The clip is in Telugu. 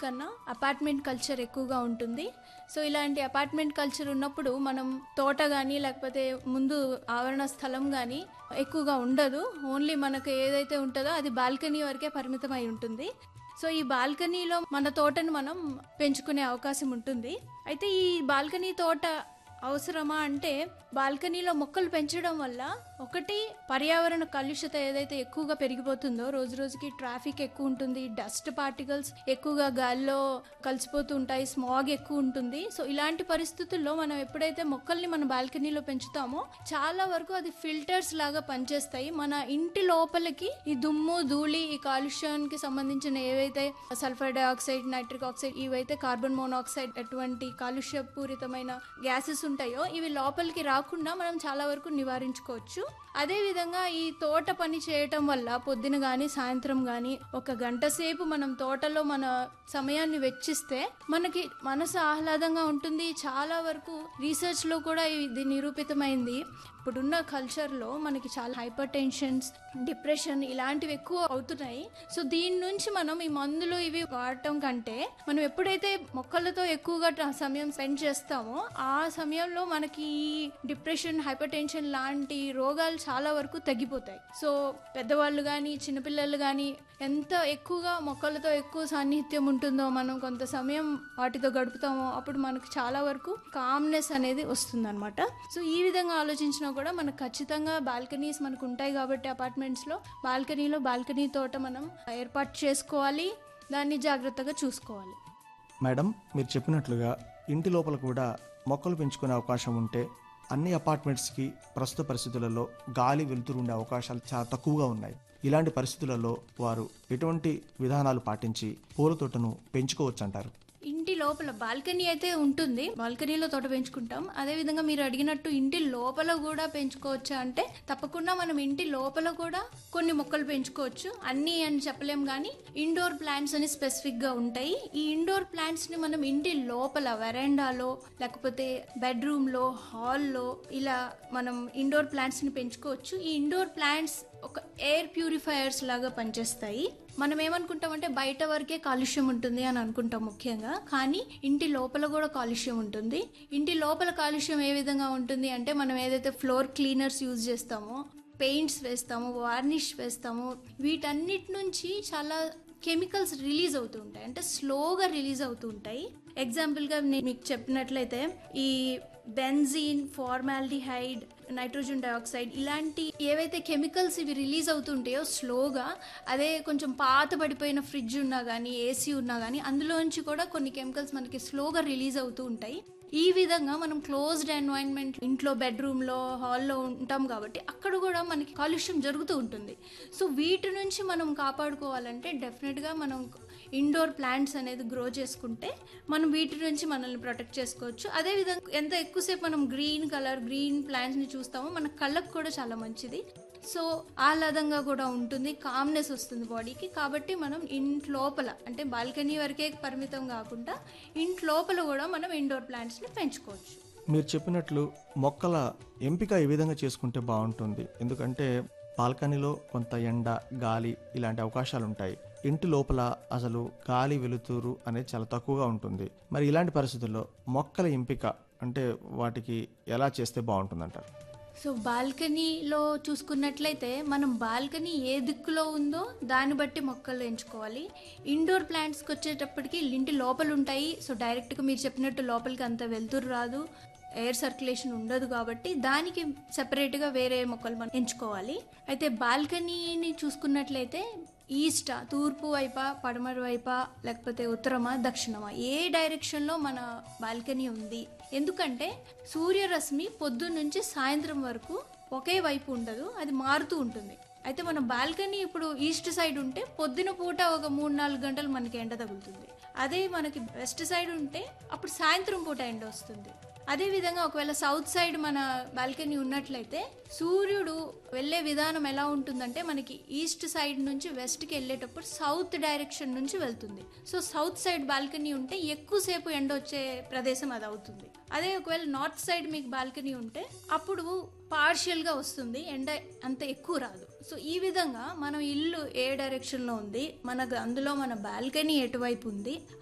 కన్నా అపార్ట్మెంట్ కల్చర్ ఎక్కువగా ఉంటుంది సో ఇలాంటి అపార్ట్మెంట్ కల్చర్ ఉన్నప్పుడు మనం తోట కానీ లేకపోతే ముందు ఆవరణ స్థలం కానీ ఎక్కువగా ఉండదు ఓన్లీ మనకు ఏదైతే ఉంటుందో అది బాల్కనీ వరకే పరిమితం అయి ఉంటుంది సో ఈ బాల్కనీలో మన తోటను మనం పెంచుకునే అవకాశం ఉంటుంది అయితే ఈ బాల్కనీ తోట అవసరమా అంటే బాల్కనీలో మొక్కలు పెంచడం వల్ల ఒకటి పర్యావరణ కలుషిత ఏదైతే ఎక్కువగా పెరిగిపోతుందో రోజు రోజుకి ట్రాఫిక్ ఎక్కువ ఉంటుంది డస్ట్ పార్టికల్స్ ఎక్కువగా గాలిలో కలిసిపోతూ ఉంటాయి స్మాగ్ ఎక్కువ ఉంటుంది సో ఇలాంటి పరిస్థితుల్లో మనం ఎప్పుడైతే మొక్కల్ని మన బాల్కనీలో పెంచుతామో చాలా వరకు అది ఫిల్టర్స్ లాగా పనిచేస్తాయి మన ఇంటి లోపలికి ఈ దుమ్ము ధూళి ఈ కాలుష్యానికి సంబంధించిన ఏవైతే సల్ఫర్ డైఆక్సైడ్ నైట్రిక్ ఆక్సైడ్ ఇవైతే కార్బన్ మోనాక్సైడ్ అటువంటి కాలుష్యపూరితమైన గ్యాసెస్ ఉంటాయో ఇవి లోపలికి రాకుండా మనం చాలా వరకు నివారించుకోవచ్చు అదే విధంగా ఈ తోట పని చేయటం వల్ల పొద్దున కానీ సాయంత్రం కానీ ఒక గంట సేపు మనం తోటలో మన సమయాన్ని వెచ్చిస్తే మనకి మనసు ఆహ్లాదంగా ఉంటుంది చాలా వరకు రీసెర్చ్ లో కూడా ఇది నిరూపితమైంది ఇప్పుడున్న కల్చర్లో మనకి చాలా హైపర్ టెన్షన్స్ డిప్రెషన్ ఇలాంటివి ఎక్కువ అవుతున్నాయి సో దీని నుంచి మనం ఈ మందులు ఇవి వాడటం కంటే మనం ఎప్పుడైతే మొక్కలతో ఎక్కువగా ట- సమయం స్పెండ్ చేస్తామో ఆ సమయంలో మనకి ఈ డిప్రెషన్ హైపర్ టెన్షన్ లాంటి రోగాలు చాలా వరకు తగ్గిపోతాయి సో పెద్దవాళ్ళు కానీ చిన్నపిల్లలు కానీ ఎంత ఎక్కువగా మొక్కలతో ఎక్కువ సాన్నిహిత్యం ఉంటుందో మనం కొంత సమయం వాటితో గడుపుతామో అప్పుడు మనకు చాలా వరకు కామ్నెస్ అనేది వస్తుందన్నమాట సో ఈ విధంగా ఆలోచించినా కూడా మనకు ఖచ్చితంగా బాల్కనీస్ మనకు ఉంటాయి కాబట్టి అపార్ట్మెంట్స్లో బాల్కనీలో బాల్కనీ తోట మనం ఏర్పాటు చేసుకోవాలి దాన్ని జాగ్రత్తగా చూసుకోవాలి మేడం మీరు చెప్పినట్లుగా ఇంటి లోపల కూడా మొక్కలు పెంచుకునే అవకాశం ఉంటే అన్ని అపార్ట్మెంట్స్కి ప్రస్తుత పరిస్థితులలో గాలి వెలుతురు ఉండే అవకాశాలు చాలా తక్కువగా ఉన్నాయి ఇలాంటి పరిస్థితులలో వారు ఎటువంటి విధానాలు పాటించి పూల తోటను పెంచుకోవచ్చు అంటారు ఇంటి లోపల బాల్కనీ అయితే ఉంటుంది బాల్కనీలో తోట పెంచుకుంటాం అదే విధంగా మీరు అడిగినట్టు ఇంటి లోపల కూడా పెంచుకోవచ్చా అంటే తప్పకుండా మనం ఇంటి లోపల కూడా కొన్ని మొక్కలు పెంచుకోవచ్చు అన్ని అని చెప్పలేం కానీ ఇండోర్ ప్లాంట్స్ అని స్పెసిఫిక్ గా ఉంటాయి ఈ ఇండోర్ ప్లాంట్స్ ని మనం ఇంటి లోపల వెరాండాలో లేకపోతే బెడ్రూమ్ లో హాల్లో ఇలా మనం ఇండోర్ ప్లాంట్స్ ని పెంచుకోవచ్చు ఈ ఇండోర్ ప్లాంట్స్ ఒక ఎయిర్ ప్యూరిఫైయర్స్ లాగా పనిచేస్తాయి మనం ఏమనుకుంటామంటే బయట వరకే కాలుష్యం ఉంటుంది అని అనుకుంటాం ముఖ్యంగా కానీ ఇంటి లోపల కూడా కాలుష్యం ఉంటుంది ఇంటి లోపల కాలుష్యం ఏ విధంగా ఉంటుంది అంటే మనం ఏదైతే ఫ్లోర్ క్లీనర్స్ యూజ్ చేస్తామో పెయింట్స్ వేస్తాము వార్నిష్ వేస్తాము వీటన్నిటి నుంచి చాలా కెమికల్స్ రిలీజ్ అవుతూ ఉంటాయి అంటే స్లోగా రిలీజ్ అవుతూ ఉంటాయి ఎగ్జాంపుల్గా నేను మీకు చెప్పినట్లయితే ఈ బెంజీన్ ఫార్మాలిడిహైడ్ నైట్రోజన్ డయాక్సైడ్ ఇలాంటి ఏవైతే కెమికల్స్ ఇవి రిలీజ్ అవుతుంటాయో స్లోగా అదే కొంచెం పాత పడిపోయిన ఫ్రిడ్జ్ ఉన్నా కానీ ఏసీ ఉన్నా కానీ అందులోంచి కూడా కొన్ని కెమికల్స్ మనకి స్లోగా రిలీజ్ అవుతూ ఉంటాయి ఈ విధంగా మనం క్లోజ్డ్ ఎన్వైరన్మెంట్ ఇంట్లో బెడ్రూమ్లో హాల్లో ఉంటాం కాబట్టి అక్కడ కూడా మనకి కాలుష్యం జరుగుతూ ఉంటుంది సో వీటి నుంచి మనం కాపాడుకోవాలంటే డెఫినెట్గా మనం ఇండోర్ ప్లాంట్స్ అనేది గ్రో చేసుకుంటే మనం వీటి నుంచి మనల్ని ప్రొటెక్ట్ చేసుకోవచ్చు అదేవిధంగా ఎంత ఎక్కువసేపు మనం గ్రీన్ కలర్ గ్రీన్ ప్లాంట్స్ని చూస్తామో మన కళ్ళకు కూడా చాలా మంచిది సో ఆహ్లాదంగా కూడా ఉంటుంది కామ్నెస్ వస్తుంది బాడీకి కాబట్టి మనం ఇంటి లోపల అంటే బాల్కనీ వరకే పరిమితం కాకుండా ఇంటి లోపల కూడా మనం ఇండోర్ ప్లాంట్స్ని పెంచుకోవచ్చు మీరు చెప్పినట్లు మొక్కల ఎంపిక ఏ విధంగా చేసుకుంటే బాగుంటుంది ఎందుకంటే బాల్కనీలో కొంత ఎండ గాలి ఇలాంటి అవకాశాలు ఉంటాయి ఇంటి లోపల అసలు గాలి వెలుతురు అనేది చాలా తక్కువగా ఉంటుంది మరి ఇలాంటి పరిస్థితుల్లో మొక్కల ఎంపిక అంటే వాటికి ఎలా చేస్తే బాగుంటుందంటారు సో బాల్కనీలో చూసుకున్నట్లయితే మనం బాల్కనీ ఏ దిక్కులో ఉందో దాన్ని బట్టి మొక్కలు ఎంచుకోవాలి ఇండోర్ ప్లాంట్స్కి వచ్చేటప్పటికి ఇంటి లోపల ఉంటాయి సో డైరెక్ట్గా మీరు చెప్పినట్టు లోపలికి అంత వెళ్తురు రాదు ఎయిర్ సర్క్యులేషన్ ఉండదు కాబట్టి దానికి సెపరేట్గా వేరే మొక్కలు మనం ఎంచుకోవాలి అయితే బాల్కనీని చూసుకున్నట్లయితే ఈస్ట్ తూర్పు వైపా పడమర వైపా లేకపోతే ఉత్తరమా దక్షిణమా ఏ డైరెక్షన్లో మన బాల్కనీ ఉంది ఎందుకంటే సూర్యరశ్మి పొద్దున్న నుంచి సాయంత్రం వరకు ఒకే వైపు ఉండదు అది మారుతూ ఉంటుంది అయితే మన బాల్కనీ ఇప్పుడు ఈస్ట్ సైడ్ ఉంటే పొద్దున పూట ఒక మూడు నాలుగు గంటలు మనకి ఎండ తగులుతుంది అదే మనకి వెస్ట్ సైడ్ ఉంటే అప్పుడు సాయంత్రం పూట ఎండ వస్తుంది అదే విధంగా ఒకవేళ సౌత్ సైడ్ మన బాల్కనీ ఉన్నట్లయితే సూర్యుడు వెళ్ళే విధానం ఎలా ఉంటుందంటే మనకి ఈస్ట్ సైడ్ నుంచి వెస్ట్కి వెళ్ళేటప్పుడు సౌత్ డైరెక్షన్ నుంచి వెళ్తుంది సో సౌత్ సైడ్ బాల్కనీ ఉంటే ఎక్కువసేపు ఎండ వచ్చే ప్రదేశం అది అవుతుంది అదే ఒకవేళ నార్త్ సైడ్ మీకు బాల్కనీ ఉంటే అప్పుడు పార్షియల్గా వస్తుంది ఎండ అంత ఎక్కువ రాదు సో ఈ విధంగా మనం ఇల్లు ఏ డైరెక్షన్లో ఉంది మనకు అందులో మన బాల్కనీ ఎటువైపు ఉంది